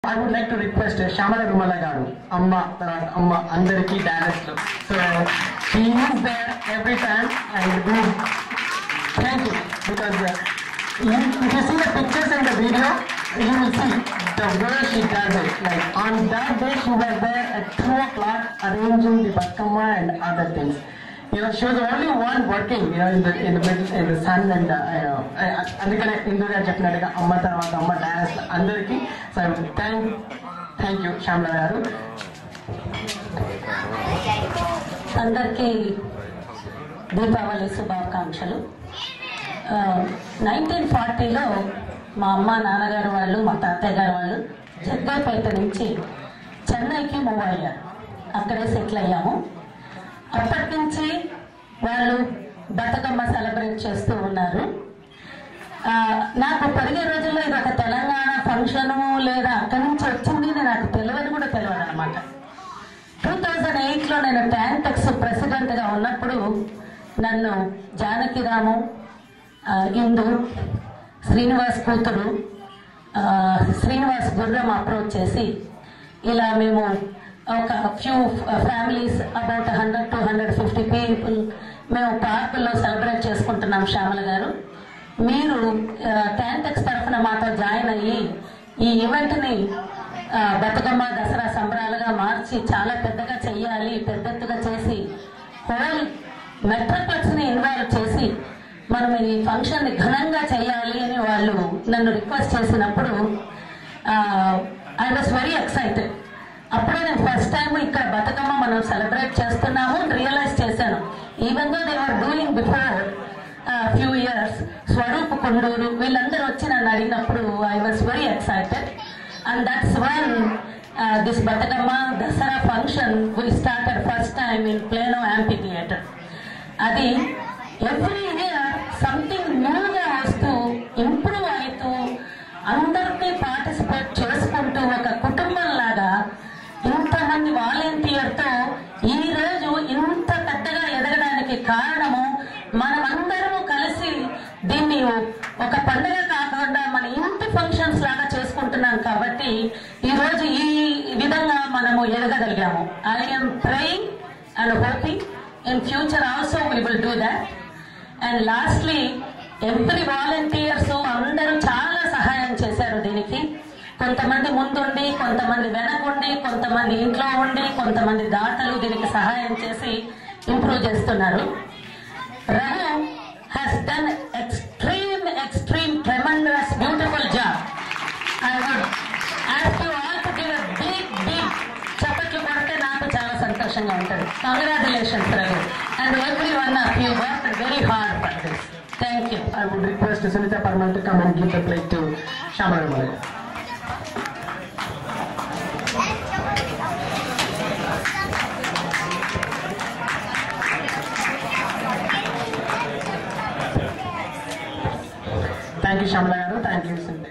I would like to request uh, Shamala Rumala garu, Amma, తర్వాత అమ్మ అందరికీ dance లో so she is there every time and we thank you because if you see the pictures in the video, you will see the way she does it. Like on that day, she was there at 2 o'clock arranging the Batkama and other things. You know, she was the only one working, you know, in the in the middle, in the sun and uh, you know, uh, అందుకనే ఇందు గారు చెప్పినట్టుగా అమ్మ తర్వాత అమ్మ dance అందరికీ so thank thank you Shyamala garu అందరికీ దీపావళి శుభాకాంక్షలు nineteen ఫార్టీలో మా అమ్మ నాన్నగారు వాళ్ళు మా తాతయ్య గారు వాళ్ళు జగ్గపేట నుంచి చెన్నైకి మూవ్ అయ్యారు అక్కడే సెటిల్ అయ్యాము అప్పటి నుంచి వాళ్ళు బతుకమ్మ సెలబ్రేట్ చేస్తూ ఉన్నారు ఆ, నాకు పెరిగే రోజుల్లో ఇది ఒక తెలంగాణ ఫంక్షను లేదా అక్కడి నుంచి వచ్చింది అని నాకు తెలియదు కూడా తెలియదు అనమాట టూ థౌజండ్ ఎయిట్లో నేను ట్యాంటెక్స్ ప్రెసిడెంట్గా ఉన్నప్పుడు నన్ను జానకిరాము ఆ, ఇందు శ్రీనివాస్ కూతురు ఆ, శ్రీనివాస్ గుర్రం అప్రోచ్ చేసి ఇలా మేము ఒక few families about hundred to hundred fifty people మేము పార్కుల్లో సెలబ్రేట్ చేసుకుంటున్నాం శ్యామల గారు మీరు ట్యాంటెక్స్ తరఫున మాతో జాయిన్ అయ్యి ఈ ఈవెంట్ని ఆ, బతుకమ్మ దసరా సంబరాలుగా మార్చి చాలా పెద్దగా చెయ్యాలి పెద్దెత్తుగా చేసి హోల్ మెట్రోప్లెక్స్ ని ఇన్వాల్వ్ చేసి మనం ఈ ఫంక్షన్ ని ఘనంగా చేయాలి అని వాళ్ళు నన్ను రిక్వెస్ట్ చేసినప్పుడు ఐ వాస్ వెరీ ఎక్సైటెడ్ అప్పుడే నేను ఫస్ట్ టైం ఇక్కడ బతుకమ్మ మనం సెలబ్రేట్ చేస్తున్నాము రియలైజ్ చేశాను even though they are doing before few years Swaroop Konduru వీళ్ళందరూ వచ్చి నన్ను అడిగినప్పుడు I was very excited and that's one this Bathukamma Dasara function will started first time in Plano amphitheatre అది ఎవ్రీ ఇయర్ సంథింగ్ న్యూగా వస్తూ ఇంప్రూవ్ అవుతూ అందరినీ పార్టిసిపేట్ చేసుకుంటూ ఒక కుటుంబం లాగా ఇంతమంది వాలంటీర్తో ఈ రోజు ఇంత పెద్దగా ఎదగడానికి కారణము మనమందరము కలిసి దీన్ని ఒక పండుగ కాకుండా మన ఇంటి ఫంక్షన్స్ లాగా చేసుకుంటున్నాం కాబట్టి ఈ రోజు ఈ విధంగా మనము ఎదగగలిగాము I'm praying and hoping in future also we will do that and lastly every volunteers అందరూ చాలా సహాయం చేశారు దీనికి కొంతమంది ముందుండి కొంతమంది వెనకుండి కొంతమంది ఇంట్లో ఉండి కొంతమంది దాతలు దీనికి సహాయం చేసి ఇంప్రూవ్ చేస్తున్నారు Raghu has done extreme extreme tremendous beautiful job I would ask you all to give a big big చప్పట్లు కొడితే నాకు చాలా సంతోషంగా ఉంటుంది congratulations Raghu and every one of you work very hard for this thank you I would request Sunita Parman to come and give the plate to Shamala Rumala garu. Thank you Shyamala garu thank you